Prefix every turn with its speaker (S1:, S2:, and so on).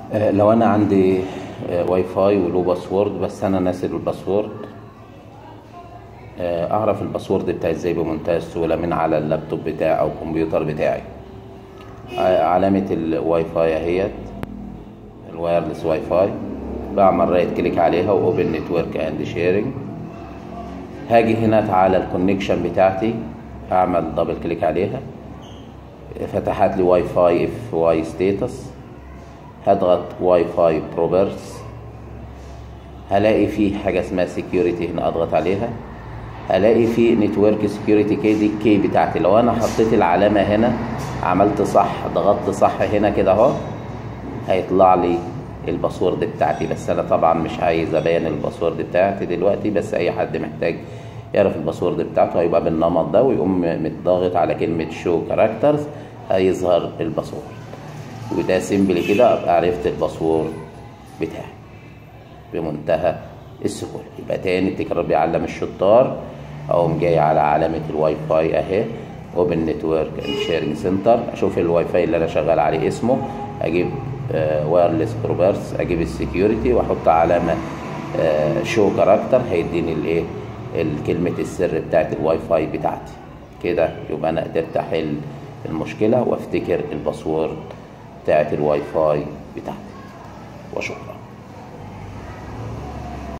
S1: آه، لو انا عندي آه، واي فاي وله باسورد بس انا ناسي الباسورد آه، اعرف الباسورد بتاعي ازاي بمنتهى السهوله من على اللابتوب بتاعي او الكمبيوتر بتاعي ع- علامه الواي فاي اهيت الوايرلس واي فاي بعمل رايت كليك عليها واوبن نتورك اند شيرنج هاجي هنا على الكونكشن بتاعتي اعمل دبل كليك عليها فتحت لي واي فاي اف واي ستيتس هضغط واي فاي بروبرز هلاقي فيه حاجة اسمها سكيورتي هنا اضغط عليها هلاقي فيه نتورك سكيورتي كي دي الكي بتاعتي لو انا حطيت العلامة هنا عملت صح ضغطت صح هنا كده اهو هيطلع لي الباسورد بتاعتي بس انا طبعا مش عايز ابين الباسورد بتاعتي دلوقتي بس اي حد محتاج يعرف الباسورد بتاعته هيبقى بالنمط ده ويقوم متضاغط على كلمة شو كاركترز هيظهر الباسورد وده سيمبل كده ابقى عرفت الباسورد بتاعي بمنتهى السهولة يبقى تاني التكرار بيعلم الشطار اقوم جاي على علامة الواي فاي اهي اوبن نتورك اند شيرنج سنتر اشوف الواي فاي اللي انا شغال عليه اسمه اجيب وايرلس بروبرس اجيب السكيورتي واحط علامة شو كاركتر هيديني الايه كلمة السر بتاعت الواي فاي بتاعتي كده يبقى انا قدرت احل المشكلة وافتكر الباسورد بتاعت الواي فاي بتاعتي وشكرا